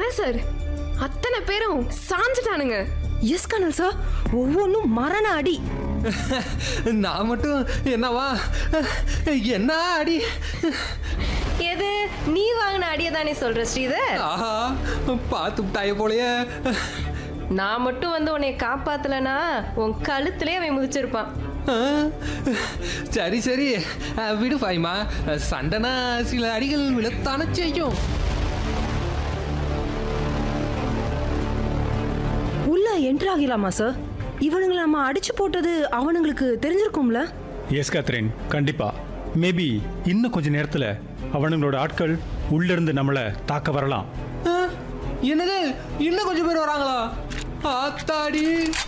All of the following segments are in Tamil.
சார் அத்தனை பேரும் சாஞ்சிட்டானுங்க எஸ் கனல் சார் ஒவ்வொன்றும் மரண அடி நான் மட்டும் என்னவா என்ன அடி எது நீ வாங்கின அடியை தானே சொல்ற ஸ்ரீதர் ஆஹா பார்த்து விட்டாய போலயே நான் மட்டும் வந்து உன்னை காப்பாத்தலனா உன் கழுத்திலே அவன் முதிச்சிருப்பான் ஆ, சரி சரி அஹ், விடு பாய்மா சண்டைனா சில அடிகள் விழத்தானே செய்யும் உள்ள என்ட்ரு ஆகலாமா சார் இவனுங்களை நம்ம அடிச்சு போட்டது அவனுங்களுக்கு தெரிஞ்சிருக்கும்ல எஸ் கத்ரின் கண்டிப்பா மேபி இன்னும் கொஞ்ச நேரத்துல அவனுங்களோட ஆட்கள் உள்ள இருந்து நம்மளை தாக்க வரலாம் ஆ, என்னது இன்னும் கொஞ்சம் பேர் வராங்களா ஆத்தாடி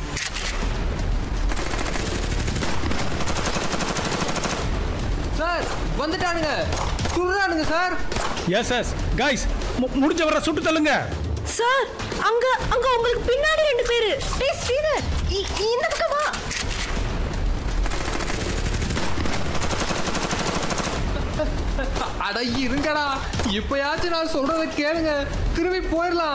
சார் வந்துட்டானுங்க சுடுறானுங்க சார் எஸ் எஸ் கைஸ் முடிஞ்ச வர சுட்டு தள்ளுங்க சார் அங்க அங்க உங்களுக்கு பின்னாடி ரெண்டு பேரு டேய் ஸ்ரீதர் இ- இந்த பக்கம் வா அட இருங்கடா இப்பயாச்சும் நான் சொல்றத கேளுங்க திரும்பி போயிடலாம்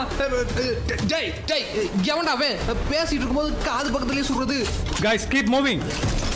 ஜெய் ஜெய் எவன்டா அவன் பேசிட்டு இருக்கும்போது காது பக்கத்துலயே சுடுறது கைஸ் கீப் மூவிங்